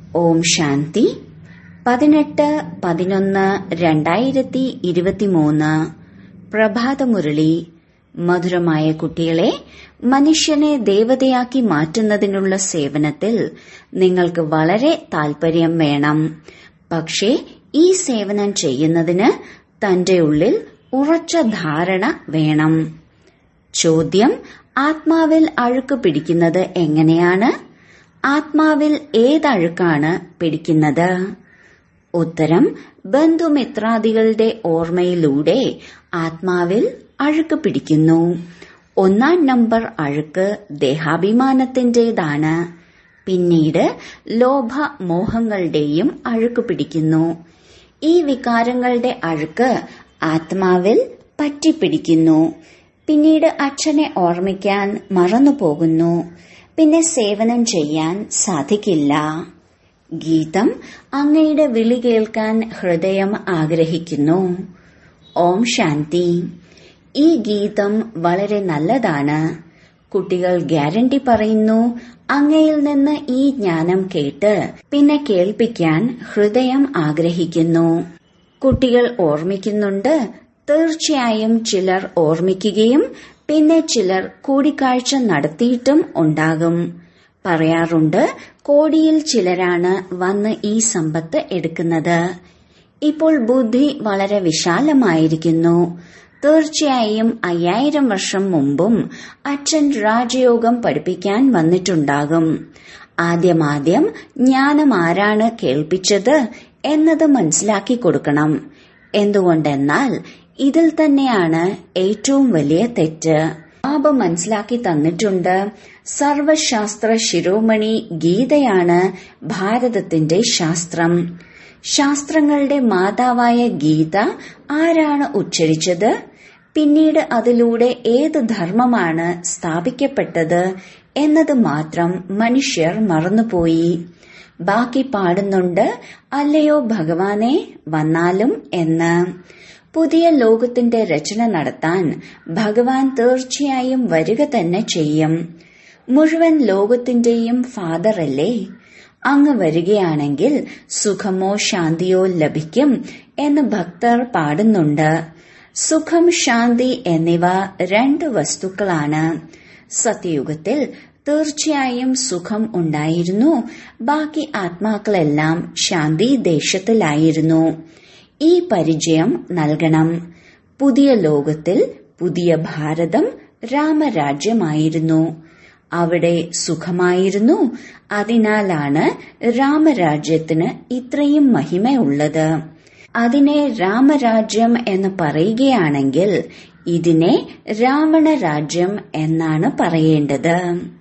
ഓം ശാന്തി പതിനെട്ട് പതിനൊന്ന് രണ്ടായിരത്തി ഇരുപത്തിമൂന്ന് പ്രഭാതമുരളി മധുരമായ കുട്ടികളെ മനുഷ്യനെ ദേവതയാക്കി മാറ്റുന്നതിനുള്ള സേവനത്തിൽ നിങ്ങൾക്ക് വളരെ താൽപര്യം വേണം പക്ഷേ ഈ സേവനം ചെയ്യുന്നതിന് തന്റെ ഉള്ളിൽ ഉറച്ച ധാരണ വേണം ചോദ്യം ആത്മാവിൽ അഴുക്ക് പിടിക്കുന്നത് എങ്ങനെയാണ് ആത്മാവിൽ ഏതഴുക്കാണ് പിടിക്കുന്നത് ഉത്തരം ബന്ധുമിത്രാദികളുടെ ഓർമ്മയിലൂടെ ആത്മാവിൽ അഴുക്ക് പിടിക്കുന്നു ഒന്നാം നമ്പർ അഴുക്ക് ദേഹാഭിമാനത്തിന്റേതാണ് പിന്നീട് ലോഭ മോഹങ്ങളുടെയും അഴുക്ക് പിടിക്കുന്നു ഈ വികാരങ്ങളുടെ അഴുക്ക് ആത്മാവിൽ പറ്റിപ്പിടിക്കുന്നു പിന്നീട് അച്ഛനെ ഓർമ്മിക്കാൻ മറന്നുപോകുന്നു പിന്നെ സേവനം ചെയ്യാൻ സാധിക്കില്ല ഗീതം അങ്ങയുടെ വിളി കേൾക്കാൻ ഹൃദയം ആഗ്രഹിക്കുന്നു ഓം ശാന്തി ഈ ഗീതം വളരെ നല്ലതാണ് കുട്ടികൾ ഗ്യാരണ്ടി പറയുന്നു അങ്ങയിൽ നിന്ന് ഈ ജ്ഞാനം കേട്ട് പിന്നെ കേൾപ്പിക്കാൻ ഹൃദയം ആഗ്രഹിക്കുന്നു കുട്ടികൾ ഓർമ്മിക്കുന്നുണ്ട് തീർച്ചയായും ചിലർ ഓർമ്മിക്കുകയും പിന്നെ ചിലർ കൂടിക്കാഴ്ച നടത്തിയിട്ടും ഉണ്ടാകും പറയാറുണ്ട് കോടിയിൽ ചിലരാണ് വന്ന് ഈ സമ്പത്ത് എടുക്കുന്നത് ഇപ്പോൾ ബുദ്ധി വളരെ വിശാലമായിരിക്കുന്നു തീർച്ചയായും അയ്യായിരം വർഷം മുമ്പും അച്ഛൻ രാജയോഗം പഠിപ്പിക്കാൻ വന്നിട്ടുണ്ടാകും ആദ്യമാദ്യം ജ്ഞാനം ആരാണ് കേൾപ്പിച്ചത് എന്നത് മനസ്സിലാക്കി കൊടുക്കണം എന്തുകൊണ്ടെന്നാൽ ഇതിൽ തന്നെയാണ് ഏറ്റവും വലിയ തെറ്റ് ബാബ മനസ്സിലാക്കി തന്നിട്ടുണ്ട് സർവശാസ്ത്ര ശിരോമണി ഗീതയാണ് ഭാരതത്തിന്റെ ശാസ്ത്രം ശാസ്ത്രങ്ങളുടെ മാതാവായ ഗീത ആരാണ് ഉച്ചരിച്ചത് പിന്നീട് അതിലൂടെ ഏത് ധർമ്മമാണ് സ്ഥാപിക്കപ്പെട്ടത് എന്നത് മാത്രം മനുഷ്യർ മറന്നുപോയി ബാക്കി പാടുന്നുണ്ട് അല്ലയോ ഭഗവാനെ വന്നാലും എന്ന് പുതിയ ലോകത്തിന്റെ രചന നടത്താൻ ഭഗവാൻ തീർച്ചയായും വരിക തന്നെ ചെയ്യും മുഴുവൻ ലോകത്തിന്റെയും ഫാദർ അല്ലേ അങ്ങ് വരികയാണെങ്കിൽ സുഖമോ ശാന്തിയോ ലഭിക്കും എന്ന് ഭക്തർ പാടുന്നുണ്ട് സുഖം ശാന്തി എന്നിവ രണ്ട് വസ്തുക്കളാണ് സത്യയുഗത്തിൽ തീർച്ചയായും സുഖം ഉണ്ടായിരുന്നു ബാക്കി ആത്മാക്കളെല്ലാം ശാന്തി ദേശത്തിലായിരുന്നു ഈ പരിചയം നൽകണം പുതിയ ലോകത്തിൽ പുതിയ ഭാരതം രാമരാജ്യമായിരുന്നു അവിടെ സുഖമായിരുന്നു അതിനാലാണ് രാമരാജ്യത്തിന് ഇത്രയും മഹിമയുള്ളത് അതിനെ രാമരാജ്യം എന്ന് പറയുകയാണെങ്കിൽ ഇതിനെ രാവണ രാജ്യം എന്നാണ് പറയേണ്ടത്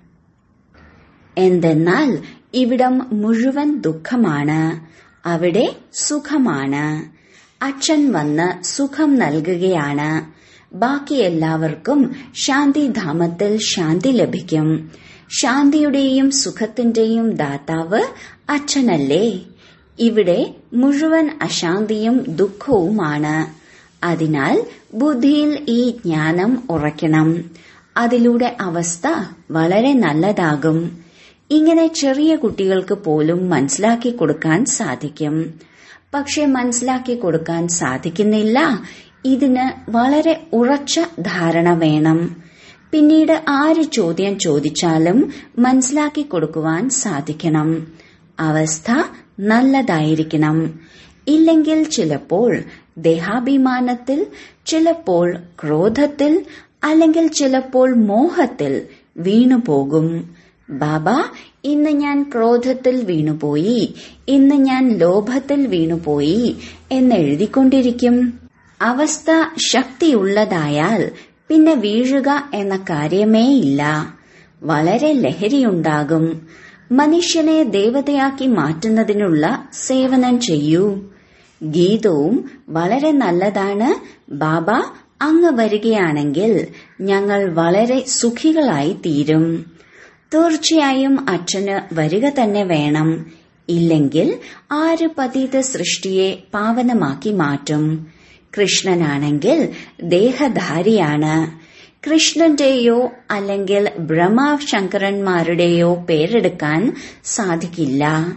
എന്തെന്നാൽ ഇവിടം മുഴുവൻ ദുഃഖമാണ് അവിടെ സുഖമാണ് അച്ഛൻ വന്ന് സുഖം നൽകുകയാണ് ബാക്കി എല്ലാവർക്കും ശാന്തിധാമത്തിൽ ശാന്തി ലഭിക്കും ശാന്തിയുടെയും സുഖത്തിന്റെയും ദാതാവ് അച്ഛനല്ലേ ഇവിടെ മുഴുവൻ അശാന്തിയും ദുഃഖവുമാണ് അതിനാൽ ബുദ്ധിയിൽ ഈ ജ്ഞാനം ഉറയ്ക്കണം അതിലൂടെ അവസ്ഥ വളരെ നല്ലതാകും ഇങ്ങനെ ചെറിയ കുട്ടികൾക്ക് പോലും മനസ്സിലാക്കി കൊടുക്കാൻ സാധിക്കും പക്ഷെ മനസ്സിലാക്കി കൊടുക്കാൻ സാധിക്കുന്നില്ല ഇതിന് വളരെ ഉറച്ച ധാരണ വേണം പിന്നീട് ആര് ചോദ്യം ചോദിച്ചാലും മനസ്സിലാക്കി കൊടുക്കുവാൻ സാധിക്കണം അവസ്ഥ നല്ലതായിരിക്കണം ഇല്ലെങ്കിൽ ചിലപ്പോൾ ദേഹാഭിമാനത്തിൽ ചിലപ്പോൾ ക്രോധത്തിൽ അല്ലെങ്കിൽ ചിലപ്പോൾ മോഹത്തിൽ വീണുപോകും ബാബ ഇന്ന് ഞാൻ ക്രോധത്തിൽ വീണുപോയി ഇന്ന് ഞാൻ ലോഭത്തിൽ വീണുപോയി എന്നെഴുതിക്കൊണ്ടിരിക്കും അവസ്ഥ ശക്തിയുള്ളതായാൽ പിന്നെ വീഴുക എന്ന കാര്യമേ ഇല്ല വളരെ ലഹരിയുണ്ടാകും മനുഷ്യനെ ദേവതയാക്കി മാറ്റുന്നതിനുള്ള സേവനം ചെയ്യൂ ഗീതവും വളരെ നല്ലതാണ് ബാബ അങ്ങ് വരികയാണെങ്കിൽ ഞങ്ങൾ വളരെ സുഖികളായി തീരും തീർച്ചയായും അച്ഛന് വരിക തന്നെ വേണം ഇല്ലെങ്കിൽ ആര് പതീത സൃഷ്ടിയെ പാവനമാക്കി മാറ്റും കൃഷ്ണനാണെങ്കിൽ ദേഹധാരിയാണ് കൃഷ്ണന്റെയോ അല്ലെങ്കിൽ ബ്രഹ്മ ശങ്കരന്മാരുടെയോ പേരെടുക്കാൻ സാധിക്കില്ല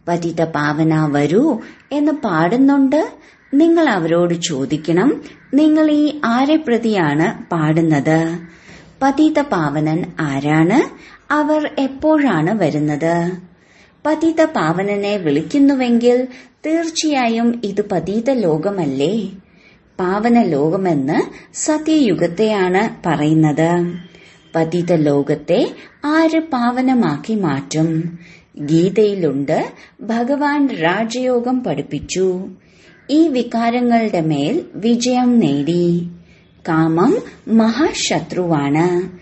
പതിത പാവന വരൂ എന്ന് പാടുന്നുണ്ട് നിങ്ങൾ അവരോട് ചോദിക്കണം നിങ്ങൾ ഈ ആരെ പ്രതിയാണ് പാടുന്നത് പതിത പാവനൻ ആരാണ് അവർ എപ്പോഴാണ് വരുന്നത് പതിത പാവനനെ വിളിക്കുന്നുവെങ്കിൽ തീർച്ചയായും ഇത് പതീത ലോകമല്ലേ പാവന ലോകമെന്ന് സത്യയുഗത്തെയാണ് പറയുന്നത് പതിത ലോകത്തെ ആര് പാവനമാക്കി മാറ്റും ഗീതയിലുണ്ട് ഭഗവാൻ രാജയോഗം പഠിപ്പിച്ചു ഈ വികാരങ്ങളുടെ മേൽ വിജയം നേടി കാമം മഹാശത്രുവാണ്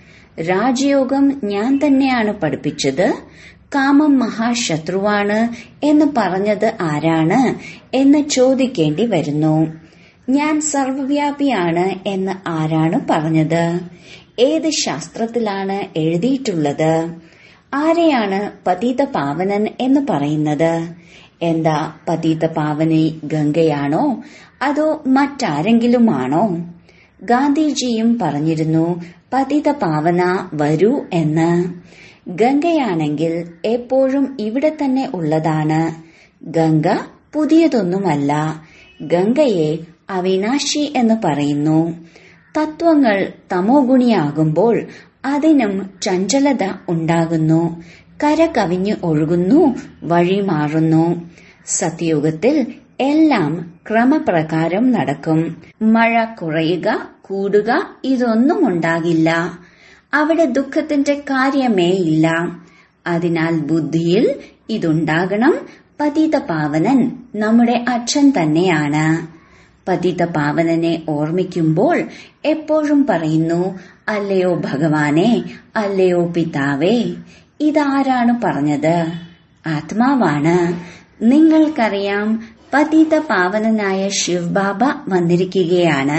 രാജയോഗം ഞാൻ തന്നെയാണ് പഠിപ്പിച്ചത് കാമം മഹാശത്രുവാണ് എന്ന് പറഞ്ഞത് ആരാണ് എന്ന് ചോദിക്കേണ്ടി വരുന്നു ഞാൻ സർവവ്യാപിയാണ് എന്ന് ആരാണ് പറഞ്ഞത് ഏത് ശാസ്ത്രത്തിലാണ് എഴുതിയിട്ടുള്ളത് ആരെയാണ് പതീത പാവനൻ എന്ന് പറയുന്നത് എന്താ പതീത പാവനി ഗംഗയാണോ അതോ മറ്റാരെങ്കിലുമാണോ ഗാന്ധിജിയും പറഞ്ഞിരുന്നു പതിത പാവന വരൂ എന്ന് ഗംഗയാണെങ്കിൽ എപ്പോഴും ഇവിടെ തന്നെ ഉള്ളതാണ് ഗംഗ പുതിയതൊന്നുമല്ല ഗംഗയെ അവിനാശി എന്ന് പറയുന്നു തത്വങ്ങൾ തമോ ഗുണിയാകുമ്പോൾ അതിനും ചഞ്ചലത ഉണ്ടാകുന്നു കര കവിഞ്ഞു ഒഴുകുന്നു വഴി മാറുന്നു സത്യയുഗത്തിൽ എല്ലാം ക്രമപ്രകാരം നടക്കും മഴ കുറയുക കൂടുക ഇതൊന്നും ഉണ്ടാകില്ല അവിടെ ദുഃഖത്തിന്റെ കാര്യമേ ഇല്ല അതിനാൽ ബുദ്ധിയിൽ ഇതുണ്ടാകണം പതിത പാവനൻ നമ്മുടെ അച്ഛൻ തന്നെയാണ് പതിത പാവനനെ ഓർമ്മിക്കുമ്പോൾ എപ്പോഴും പറയുന്നു അല്ലയോ ഭഗവാനെ അല്ലയോ പിതാവേ ഇതാരാണ് പറഞ്ഞത് ആത്മാവാണ് നിങ്ങൾക്കറിയാം പതിത പാവനനായ ശിവബാബ വന്നിരിക്കുകയാണ്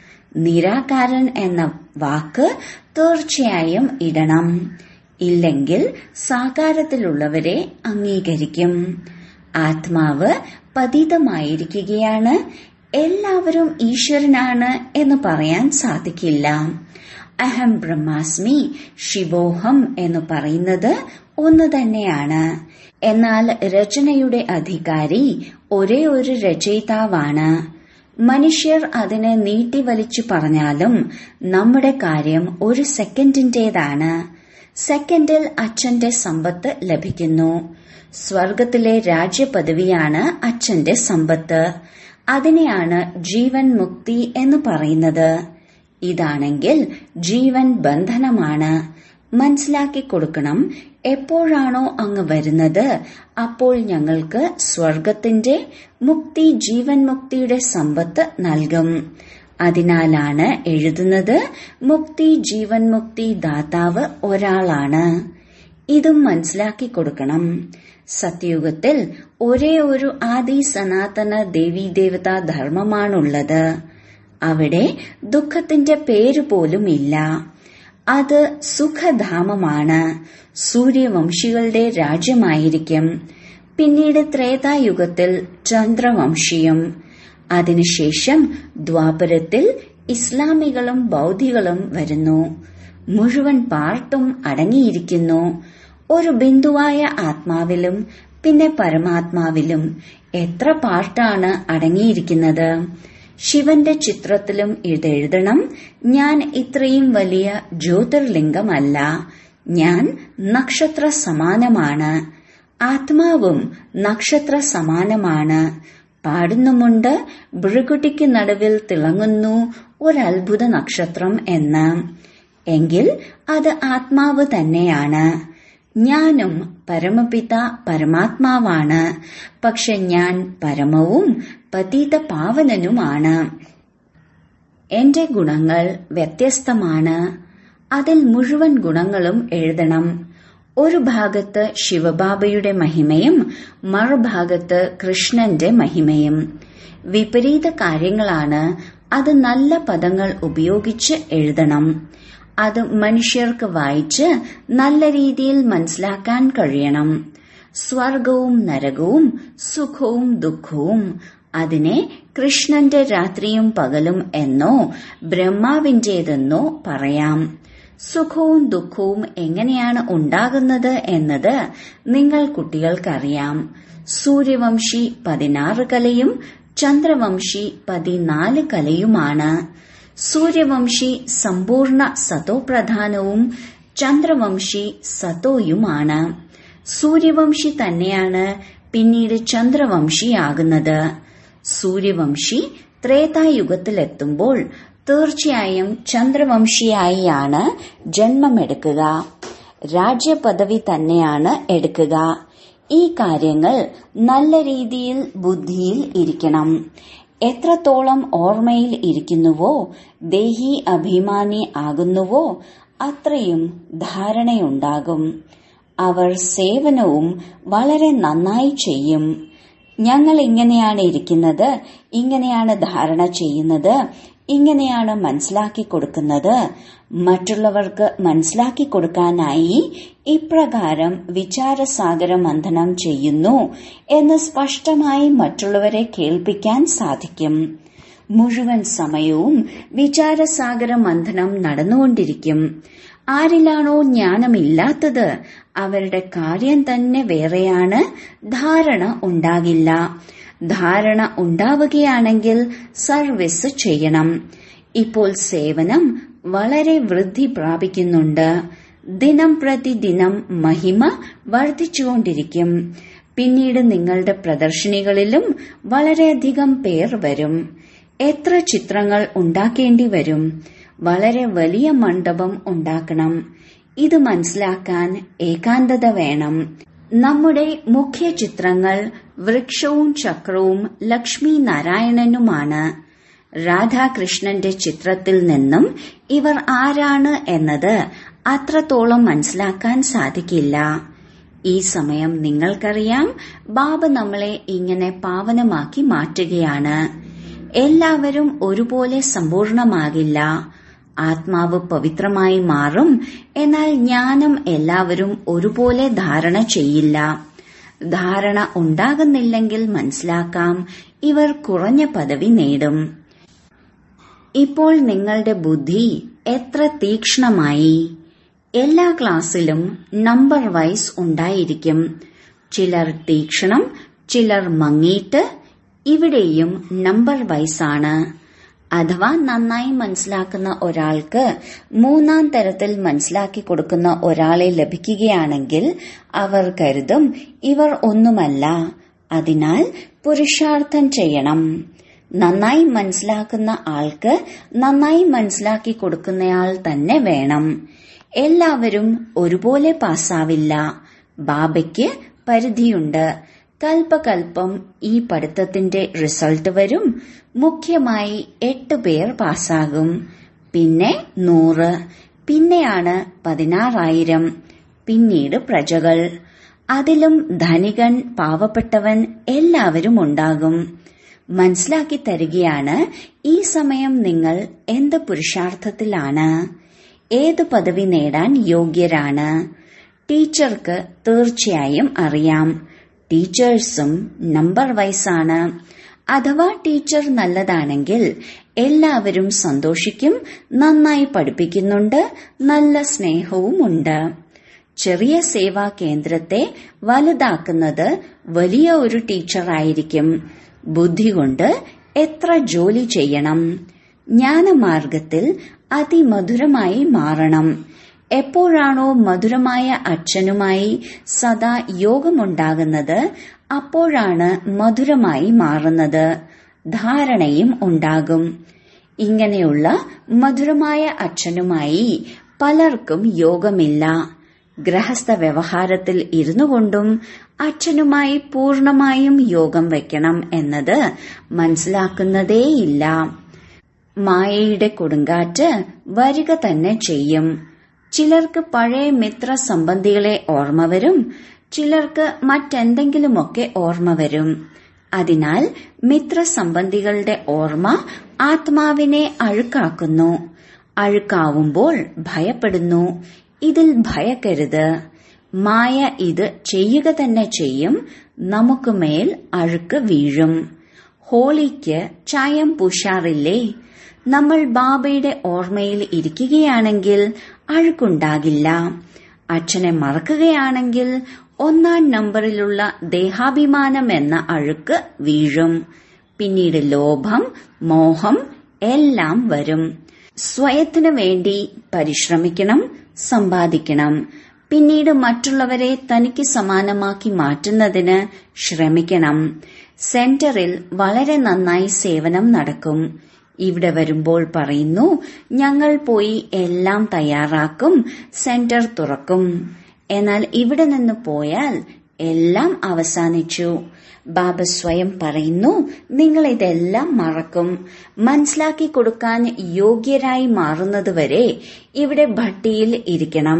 നിരാകാരൻ എന്ന വാക്ക് തീർച്ചയായും ഇടണം ഇല്ലെങ്കിൽ സാകാരത്തിലുള്ളവരെ അംഗീകരിക്കും ആത്മാവ് പതിതമായിരിക്കുകയാണ് എല്ലാവരും ഈശ്വരനാണ് എന്ന് പറയാൻ സാധിക്കില്ല അഹം ബ്രഹ്മാസ്മി ശിവോഹം എന്ന് പറയുന്നത് ഒന്ന് തന്നെയാണ് എന്നാൽ രചനയുടെ അധികാരി ഒരേ ഒരു രചയിതാവാണ് മനുഷ്യർ അതിനെ നീട്ടിവലിച്ചു പറഞ്ഞാലും നമ്മുടെ കാര്യം ഒരു സെക്കൻഡിന്റേതാണ് സെക്കൻഡിൽ അച്ഛന്റെ സമ്പത്ത് ലഭിക്കുന്നു സ്വർഗത്തിലെ രാജ്യപദവിയാണ് അച്ഛന്റെ സമ്പത്ത് അതിനെയാണ് ജീവൻ മുക്തി എന്ന് പറയുന്നത് ഇതാണെങ്കിൽ ജീവൻ ബന്ധനമാണ് മനസ്സിലാക്കി കൊടുക്കണം എപ്പോഴാണോ അങ്ങ് വരുന്നത് അപ്പോൾ ഞങ്ങൾക്ക് സ്വർഗത്തിന്റെ മുക്തി ജീവൻ മുക്തിയുടെ സമ്പത്ത് നൽകും അതിനാലാണ് എഴുതുന്നത് മുക്തി ജീവൻ മുക്തി ദാതാവ് ഒരാളാണ് ഇതും മനസ്സിലാക്കി കൊടുക്കണം സത്യയുഗത്തിൽ ഒരേ ഒരു ആദി സനാതന ദേവീദേവതാ ധർമ്മമാണുള്ളത് അവിടെ ദുഃഖത്തിന്റെ പേര് പോലും ഇല്ല അത് സുഖധാമമാണ് സൂര്യവംശികളുടെ രാജ്യമായിരിക്കും പിന്നീട് ത്രേതായുഗത്തിൽ ചന്ദ്രവംശിയും അതിനുശേഷം ദ്വാപരത്തിൽ ഇസ്ലാമികളും ബൗദ്ധികളും വരുന്നു മുഴുവൻ പാർട്ടും അടങ്ങിയിരിക്കുന്നു ഒരു ബിന്ദുവായ ആത്മാവിലും പിന്നെ പരമാത്മാവിലും എത്ര പാർട്ടാണ് അടങ്ങിയിരിക്കുന്നത് ശിവന്റെ ചിത്രത്തിലും ഇതെഴുതണം ഞാൻ ഇത്രയും വലിയ ജ്യോതിർലിംഗമല്ല ഞാൻ നക്ഷത്ര സമാനമാണ് ആത്മാവും നക്ഷത്ര സമാനമാണ് പാടുന്നുമുണ്ട് ഭൃകുട്ടിക്ക് നടുവിൽ തിളങ്ങുന്നു ഒരത്ഭുത നക്ഷത്രം എന്ന് എങ്കിൽ അത് ആത്മാവ് തന്നെയാണ് ഞാനും പരമപിത പരമാത്മാവാണ് പക്ഷെ ഞാൻ പരമവും പതീത പാവനനുമാണ് എന്റെ ഗുണങ്ങൾ വ്യത്യസ്തമാണ് അതിൽ മുഴുവൻ ഗുണങ്ങളും എഴുതണം ഒരു ഭാഗത്ത് ശിവബാബയുടെ മഹിമയും മറുഭാഗത്ത് കൃഷ്ണന്റെ മഹിമയും വിപരീത കാര്യങ്ങളാണ് അത് നല്ല പദങ്ങൾ ഉപയോഗിച്ച് എഴുതണം അത് മനുഷ്യർക്ക് വായിച്ച് നല്ല രീതിയിൽ മനസ്സിലാക്കാൻ കഴിയണം സ്വർഗവും നരകവും സുഖവും ദുഃഖവും അതിനെ കൃഷ്ണന്റെ രാത്രിയും പകലും എന്നോ ബ്രഹ്മാവിന്റേതെന്നോ പറയാം സുഖവും ദുഃഖവും എങ്ങനെയാണ് ഉണ്ടാകുന്നത് എന്നത് നിങ്ങൾ കുട്ടികൾക്കറിയാം സൂര്യവംശി പതിനാറ് കലയും ചന്ദ്രവംശി പതിനാല് കലയുമാണ് സൂര്യവംശി സമ്പൂർണ്ണ സതോപ്രധാനവും ചന്ദ്രവംശി സതോയുമാണ് സൂര്യവംശി തന്നെയാണ് പിന്നീട് ചന്ദ്രവംശിയാകുന്നത് സൂര്യവംശി ത്രേതായുഗത്തിലെത്തുമ്പോൾ തീർച്ചയായും ചന്ദ്രവംശിയായാണ് ജന്മമെടുക്കുക രാജ്യപദവി തന്നെയാണ് എടുക്കുക ഈ കാര്യങ്ങൾ നല്ല രീതിയിൽ ബുദ്ധിയിൽ ഇരിക്കണം എത്രത്തോളം ഓർമ്മയിൽ ഇരിക്കുന്നുവോ ദേഹി അഭിമാനി ആകുന്നുവോ അത്രയും ധാരണയുണ്ടാകും അവർ സേവനവും വളരെ നന്നായി ചെയ്യും ഞങ്ങൾ ഇങ്ങനെയാണ് ഇരിക്കുന്നത് ഇങ്ങനെയാണ് ധാരണ ചെയ്യുന്നത് ഇങ്ങനെയാണ് മനസ്സിലാക്കി കൊടുക്കുന്നത് മറ്റുള്ളവർക്ക് മനസ്സിലാക്കി കൊടുക്കാനായി ഇപ്രകാരം വിചാരസാഗര മന്ഥനം ചെയ്യുന്നു എന്ന് സ്പഷ്ടമായി മറ്റുള്ളവരെ കേൾപ്പിക്കാൻ സാധിക്കും മുഴുവൻ സമയവും വിചാരസാഗര മന്ഥനം നടന്നുകൊണ്ടിരിക്കും ആരിലാണോ ജ്ഞാനമില്ലാത്തത് അവരുടെ കാര്യം തന്നെ വേറെയാണ് ധാരണ ഉണ്ടാകില്ല ധാരണ ഉണ്ടാവുകയാണെങ്കിൽ സർവീസ് ചെയ്യണം ഇപ്പോൾ സേവനം വളരെ വൃദ്ധി പ്രാപിക്കുന്നുണ്ട് ദിനം പ്രതിദിനം മഹിമ വർദ്ധിച്ചുകൊണ്ടിരിക്കും പിന്നീട് നിങ്ങളുടെ പ്രദർശനികളിലും വളരെയധികം പേർ വരും എത്ര ചിത്രങ്ങൾ ഉണ്ടാക്കേണ്ടി വരും വളരെ വലിയ മണ്ഡപം ഉണ്ടാക്കണം ഇത് മനസ്സിലാക്കാൻ ഏകാന്തത വേണം നമ്മുടെ മുഖ്യ ചിത്രങ്ങൾ വൃക്ഷവും ചക്രവും ലക്ഷ്മി നാരായണനുമാണ് രാധാകൃഷ്ണന്റെ ചിത്രത്തിൽ നിന്നും ഇവർ ആരാണ് എന്നത് അത്രത്തോളം മനസ്സിലാക്കാൻ സാധിക്കില്ല ഈ സമയം നിങ്ങൾക്കറിയാം ബാബ നമ്മളെ ഇങ്ങനെ പാവനമാക്കി മാറ്റുകയാണ് എല്ലാവരും ഒരുപോലെ സമ്പൂർണമാകില്ല ആത്മാവ് പവിത്രമായി മാറും എന്നാൽ ജ്ഞാനം എല്ലാവരും ഒരുപോലെ ധാരണ ചെയ്യില്ല ധാരണ ഉണ്ടാകുന്നില്ലെങ്കിൽ മനസ്സിലാക്കാം ഇവർ കുറഞ്ഞ പദവി നേടും ഇപ്പോൾ നിങ്ങളുടെ ബുദ്ധി എത്ര തീക്ഷ്ണമായി എല്ലാ ക്ലാസ്സിലും നമ്പർ വൈസ് ഉണ്ടായിരിക്കും ചിലർ തീക്ഷണം ചിലർ മങ്ങിയിട്ട് ഇവിടെയും നമ്പർ വൈസാണ് അഥവാ നന്നായി മനസ്സിലാക്കുന്ന ഒരാൾക്ക് മൂന്നാം തരത്തിൽ മനസ്സിലാക്കി കൊടുക്കുന്ന ഒരാളെ ലഭിക്കുകയാണെങ്കിൽ അവർ കരുതും ഇവർ ഒന്നുമല്ല അതിനാൽ പുരുഷാർത്ഥം ചെയ്യണം നന്നായി മനസ്സിലാക്കുന്ന ആൾക്ക് നന്നായി മനസ്സിലാക്കി കൊടുക്കുന്നയാൾ തന്നെ വേണം എല്ലാവരും ഒരുപോലെ പാസ്സാവില്ല ബാബയ്ക്ക് പരിധിയുണ്ട് കൽപ്പകൽപ്പം ഈ പഠിത്തത്തിന്റെ റിസൾട്ട് വരും മുഖ്യമായി എട്ട് പേർ പാസ്സാകും പിന്നെ നൂറ് പിന്നെയാണ് പതിനാറായിരം പിന്നീട് പ്രജകൾ അതിലും ധനികൻ പാവപ്പെട്ടവൻ എല്ലാവരും ഉണ്ടാകും മനസ്സിലാക്കി തരികയാണ് ഈ സമയം നിങ്ങൾ എന്ത് പുരുഷാർത്ഥത്തിലാണ് ഏത് പദവി നേടാൻ യോഗ്യരാണ് ടീച്ചർക്ക് തീർച്ചയായും അറിയാം ടീച്ചേഴ്സും നമ്പർ വൈസാണ് അഥവാ ടീച്ചർ നല്ലതാണെങ്കിൽ എല്ലാവരും സന്തോഷിക്കും നന്നായി പഠിപ്പിക്കുന്നുണ്ട് നല്ല സ്നേഹവുമുണ്ട് ചെറിയ സേവാ കേന്ദ്രത്തെ വലുതാക്കുന്നത് വലിയ ഒരു ടീച്ചറായിരിക്കും ബുദ്ധി കൊണ്ട് എത്ര ജോലി ചെയ്യണം ജ്ഞാനമാർഗത്തിൽ അതിമധുരമായി മാറണം എപ്പോഴാണോ മധുരമായ അച്ഛനുമായി സദാ യോഗമുണ്ടാകുന്നത് അപ്പോഴാണ് മധുരമായി മാറുന്നത് ധാരണയും ഉണ്ടാകും ഇങ്ങനെയുള്ള മധുരമായ അച്ഛനുമായി പലർക്കും യോഗമില്ല ഗൃഹസ്ഥ വ്യവഹാരത്തിൽ ഇരുന്നു കൊണ്ടും അച്ഛനുമായി പൂർണമായും യോഗം വെക്കണം എന്നത് മനസ്സിലാക്കുന്നതേയില്ല മായയുടെ കൊടുങ്കാറ്റ് വരിക തന്നെ ചെയ്യും ചിലർക്ക് പഴയ മിത്ര സംബന്ധികളെ ഓർമ്മ വരും ചിലർക്ക് മറ്റെന്തെങ്കിലുമൊക്കെ ഓർമ്മ വരും അതിനാൽ മിത്ര സംബന്ധികളുടെ ഓർമ്മ ആത്മാവിനെ അഴുക്കാക്കുന്നു അഴുക്കാവുമ്പോൾ ഭയപ്പെടുന്നു ഇതിൽ ഭയക്കരുത് മായ ഇത് ചെയ്യുക തന്നെ ചെയ്യും നമുക്ക് മേൽ അഴുക്ക് വീഴും ഹോളിക്ക് ചായം പൂശാറില്ലേ നമ്മൾ ബാബയുടെ ഓർമ്മയിൽ ഇരിക്കുകയാണെങ്കിൽ അഴുക്കുണ്ടാകില്ല അച്ഛനെ മറക്കുകയാണെങ്കിൽ ഒന്നാം നമ്പറിലുള്ള ദേഹാഭിമാനം എന്ന അഴുക്ക് വീഴും പിന്നീട് ലോഭം മോഹം എല്ലാം വരും സ്വയത്തിനു വേണ്ടി പരിശ്രമിക്കണം സമ്പാദിക്കണം പിന്നീട് മറ്റുള്ളവരെ തനിക്ക് സമാനമാക്കി മാറ്റുന്നതിന് ശ്രമിക്കണം സെന്ററിൽ വളരെ നന്നായി സേവനം നടക്കും ഇവിടെ വരുമ്പോൾ പറയുന്നു ഞങ്ങൾ പോയി എല്ലാം തയ്യാറാക്കും സെന്റർ തുറക്കും എന്നാൽ ഇവിടെ നിന്ന് പോയാൽ എല്ലാം അവസാനിച്ചു ബാബ സ്വയം പറയുന്നു നിങ്ങൾ ഇതെല്ലാം മറക്കും മനസ്സിലാക്കി കൊടുക്കാൻ യോഗ്യരായി മാറുന്നതുവരെ ഇവിടെ ഭട്ടിയിൽ ഇരിക്കണം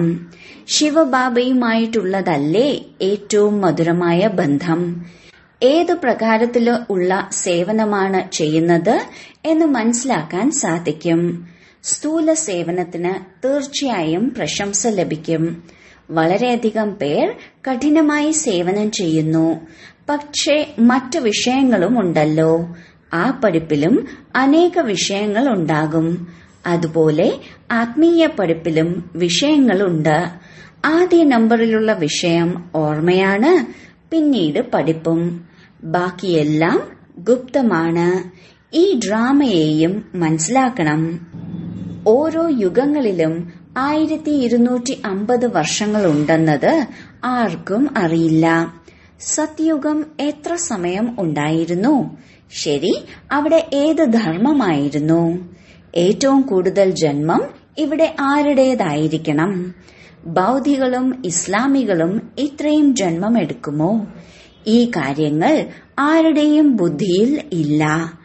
ശിവബാബയുമായിട്ടുള്ളതല്ലേ ഏറ്റവും മധുരമായ ബന്ധം ഏതു പ്രകാരത്തില് ഉള്ള സേവനമാണ് ചെയ്യുന്നത് എന്ന് മനസ്സിലാക്കാൻ സാധിക്കും സ്ഥൂല സേവനത്തിന് തീർച്ചയായും പ്രശംസ ലഭിക്കും വളരെയധികം പേർ കഠിനമായി സേവനം ചെയ്യുന്നു പക്ഷേ മറ്റു വിഷയങ്ങളും ഉണ്ടല്ലോ ആ പഠിപ്പിലും അനേക വിഷയങ്ങൾ ഉണ്ടാകും അതുപോലെ ആത്മീയ പഠിപ്പിലും വിഷയങ്ങളുണ്ട് ആദ്യ നമ്പറിലുള്ള വിഷയം ഓർമ്മയാണ് പിന്നീട് പഠിപ്പും ബാക്കിയെല്ലാം ഗുപ്തമാണ് ഈ ഡ്രാമയെയും മനസ്സിലാക്കണം ഓരോ യുഗങ്ങളിലും ആയിരത്തി ഇരുന്നൂറ്റി അമ്പത് വർഷങ്ങളുണ്ടെന്നത് ആർക്കും അറിയില്ല സത്യുഗം എത്ര സമയം ഉണ്ടായിരുന്നു ശരി അവിടെ ഏത് ധർമ്മമായിരുന്നു ഏറ്റവും കൂടുതൽ ജന്മം ഇവിടെ ആരുടേതായിരിക്കണം ബൗദ്ധികളും ഇസ്ലാമികളും ഇത്രയും ജന്മം എടുക്കുമോ ഈ കാര്യങ്ങൾ ആരുടെയും ബുദ്ധിയിൽ ഇല്ല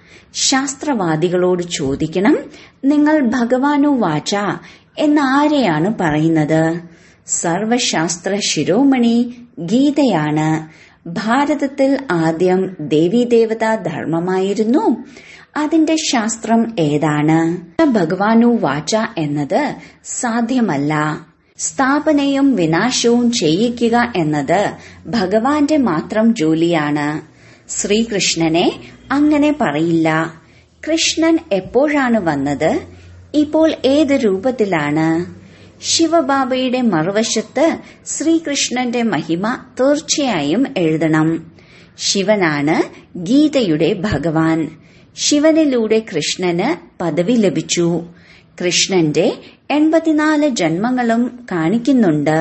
ശാസ്ത്രവാദികളോട് ചോദിക്കണം നിങ്ങൾ ഭഗവാനു വാച എന്ന് ആരെയാണ് പറയുന്നത് സർവശാസ്ത്ര ശിരോമണി ഗീതയാണ് ഭാരതത്തിൽ ആദ്യം ദേവീദേവതാ ധർമ്മമായിരുന്നു അതിന്റെ ശാസ്ത്രം ഏതാണ് ഭഗവാനു വാച എന്നത് സാധ്യമല്ല സ്ഥാപനയും വിനാശവും ചെയ്യിക്കുക എന്നത് ഭഗവാന്റെ മാത്രം ജോലിയാണ് ശ്രീകൃഷ്ണനെ അങ്ങനെ പറയില്ല കൃഷ്ണൻ എപ്പോഴാണ് വന്നത് ഇപ്പോൾ ഏത് രൂപത്തിലാണ് ശിവബാബയുടെ മറുവശത്ത് ശ്രീകൃഷ്ണന്റെ മഹിമ തീർച്ചയായും എഴുതണം ശിവനാണ് ഗീതയുടെ ഭഗവാൻ ശിവനിലൂടെ കൃഷ്ണന് പദവി ലഭിച്ചു കൃഷ്ണന്റെ എൺപത്തിനാല് ജന്മങ്ങളും കാണിക്കുന്നുണ്ട്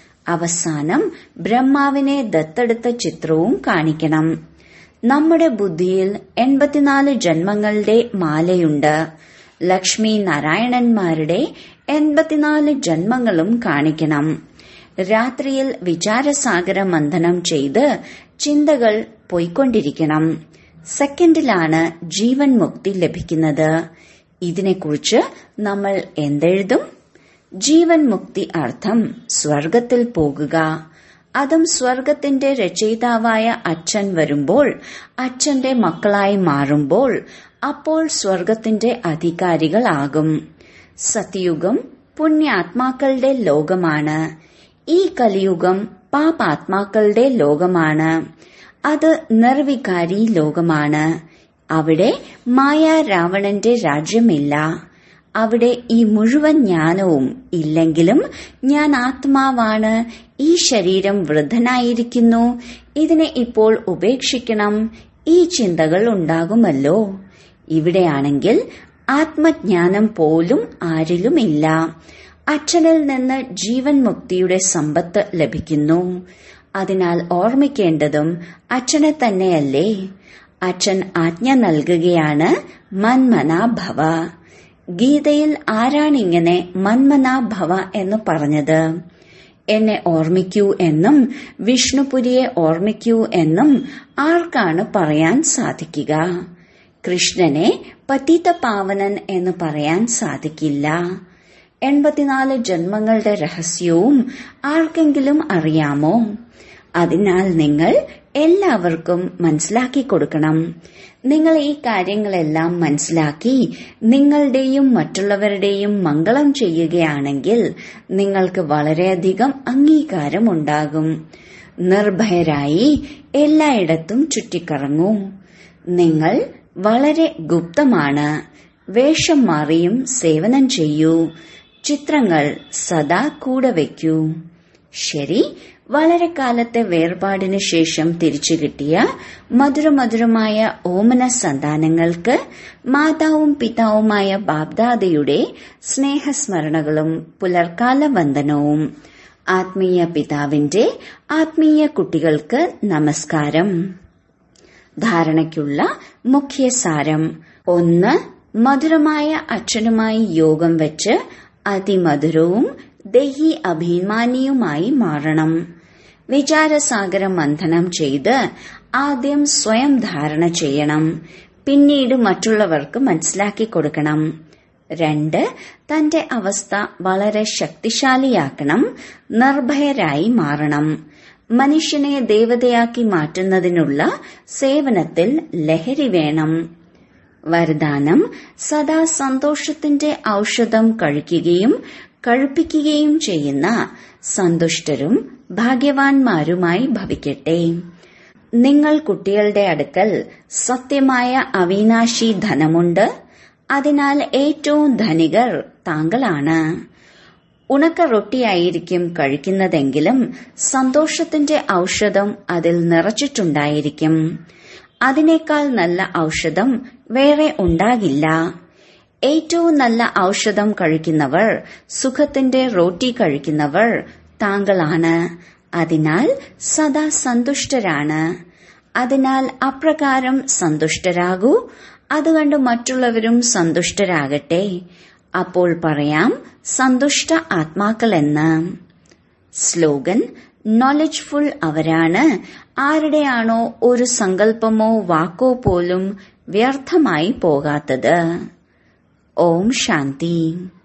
അവസാനം ബ്രഹ്മാവിനെ ദത്തെടുത്ത ചിത്രവും കാണിക്കണം നമ്മുടെ ബുദ്ധിയിൽ എൺപത്തിനാല് ജന്മങ്ങളുടെ മാലയുണ്ട് ലക്ഷ്മി നാരായണന്മാരുടെ എൺപത്തിനാല് ജന്മങ്ങളും കാണിക്കണം രാത്രിയിൽ വിചാരസാഗര മന്ഥനം ചെയ്ത് ചിന്തകൾ പോയിക്കൊണ്ടിരിക്കണം സെക്കൻഡിലാണ് ജീവൻ മുക്തി ലഭിക്കുന്നത് ഇതിനെക്കുറിച്ച് നമ്മൾ എന്തെഴുതും ജീവൻ മുക്തി അർത്ഥം സ്വർഗത്തിൽ പോകുക അതും സ്വർഗത്തിന്റെ രചയിതാവായ അച്ഛൻ വരുമ്പോൾ അച്ഛന്റെ മക്കളായി മാറുമ്പോൾ അപ്പോൾ സ്വർഗത്തിന്റെ അധികാരികളാകും സത്യയുഗം പുണ്യാത്മാക്കളുടെ ലോകമാണ് ഈ കലിയുഗം പാപാത്മാക്കളുടെ ലോകമാണ് അത് നിർവികാരി ലോകമാണ് അവിടെ മായ രാവണന്റെ രാജ്യമില്ല അവിടെ ഈ മുഴുവൻ ജ്ഞാനവും ഇല്ലെങ്കിലും ഞാൻ ആത്മാവാണ് ഈ ശരീരം വൃദ്ധനായിരിക്കുന്നു ഇതിനെ ഇപ്പോൾ ഉപേക്ഷിക്കണം ഈ ചിന്തകൾ ഉണ്ടാകുമല്ലോ ഇവിടെയാണെങ്കിൽ ആത്മജ്ഞാനം പോലും ആരിലുമില്ല അച്ഛനിൽ നിന്ന് ജീവൻ മുക്തിയുടെ സമ്പത്ത് ലഭിക്കുന്നു അതിനാൽ ഓർമ്മിക്കേണ്ടതും അച്ഛനെ തന്നെയല്ലേ അച്ഛൻ ആജ്ഞ നൽകുകയാണ് മന്മനാ ഭവ ഗീതയിൽ ആരാണിങ്ങനെ മന്മനാ ഭവ എന്ന് പറഞ്ഞത് എന്നെ ഓർമ്മിക്കൂ എന്നും വിഷ്ണുപുരിയെ ഓർമ്മിക്കൂ എന്നും ആർക്കാണ് പറയാൻ സാധിക്കുക കൃഷ്ണനെ പതീത പാവനൻ എന്ന് പറയാൻ സാധിക്കില്ല എൺപത്തിനാല് ജന്മങ്ങളുടെ രഹസ്യവും ആർക്കെങ്കിലും അറിയാമോ അതിനാൽ നിങ്ങൾ എല്ലാവർക്കും മനസ്സിലാക്കി കൊടുക്കണം നിങ്ങൾ ഈ കാര്യങ്ങളെല്ലാം മനസ്സിലാക്കി നിങ്ങളുടെയും മറ്റുള്ളവരുടെയും മംഗളം ചെയ്യുകയാണെങ്കിൽ നിങ്ങൾക്ക് വളരെയധികം അംഗീകാരമുണ്ടാകും നിർഭയരായി എല്ലായിടത്തും ചുറ്റിക്കറങ്ങൂ നിങ്ങൾ വളരെ ഗുപ്തമാണ് വേഷം മാറിയും സേവനം ചെയ്യൂ ചിത്രങ്ങൾ സദാ കൂടെ വയ്ക്കൂ ശരി വളരെ കാലത്തെ വേർപാടിനു ശേഷം തിരിച്ചു കിട്ടിയ മധുരമധുരമായ ഓമന സന്താനങ്ങൾക്ക് മാതാവും പിതാവുമായ ബാബ്ദാദയുടെ സ്നേഹസ്മരണകളും പുലർക്കാല വന്ദനവും ആത്മീയ പിതാവിന്റെ ആത്മീയ കുട്ടികൾക്ക് നമസ്കാരം ധാരണയ്ക്കുള്ള മുഖ്യ സാരം ഒന്ന് മധുരമായ അച്ഛനുമായി യോഗം വെച്ച് അതിമധുരവും ദഹി അഭിമാനിയുമായി മാറണം വിചാരസാഗര മന്ഥനം ചെയ്ത് ആദ്യം സ്വയം ധാരണ ചെയ്യണം പിന്നീട് മറ്റുള്ളവർക്ക് മനസ്സിലാക്കി കൊടുക്കണം രണ്ട് തന്റെ അവസ്ഥ വളരെ ശക്തിശാലിയാക്കണം നിർഭയരായി മാറണം മനുഷ്യനെ ദേവതയാക്കി മാറ്റുന്നതിനുള്ള സേവനത്തിൽ ലഹരി വേണം വരദാനം സദാ സന്തോഷത്തിന്റെ ഔഷധം കഴിക്കുകയും കഴിപ്പിക്കുകയും ചെയ്യുന്ന സന്തുഷ്ടരും ഭാഗ്യവാൻമാരുമായി ഭവിക്കട്ടെ നിങ്ങൾ കുട്ടികളുടെ അടുക്കൽ സത്യമായ അവിനാശി ധനമുണ്ട് അതിനാൽ ഏറ്റവും ധനികർ താങ്കളാണ് ഉണക്ക റൊട്ടിയായിരിക്കും കഴിക്കുന്നതെങ്കിലും സന്തോഷത്തിന്റെ ഔഷധം അതിൽ നിറച്ചിട്ടുണ്ടായിരിക്കും അതിനേക്കാൾ നല്ല ഔഷധം വേറെ ഉണ്ടാകില്ല ഏറ്റവും നല്ല ഔഷധം കഴിക്കുന്നവർ സുഖത്തിന്റെ റോട്ടി കഴിക്കുന്നവർ താങ്കളാണ് അതിനാൽ സദാ സന്തുഷ്ടരാണ് അതിനാൽ അപ്രകാരം സന്തുഷ്ടരാകൂ അതുകണ്ട് മറ്റുള്ളവരും സന്തുഷ്ടരാകട്ടെ അപ്പോൾ പറയാം സന്തുഷ്ട ആത്മാക്കളെന്ന് സ്ലോഗൻ നോളജ്ഫുൾ അവരാണ് ആരുടെയാണോ ഒരു സങ്കല്പമോ വാക്കോ പോലും വ്യർത്ഥമായി പോകാത്തത് ഓം ശാന്തി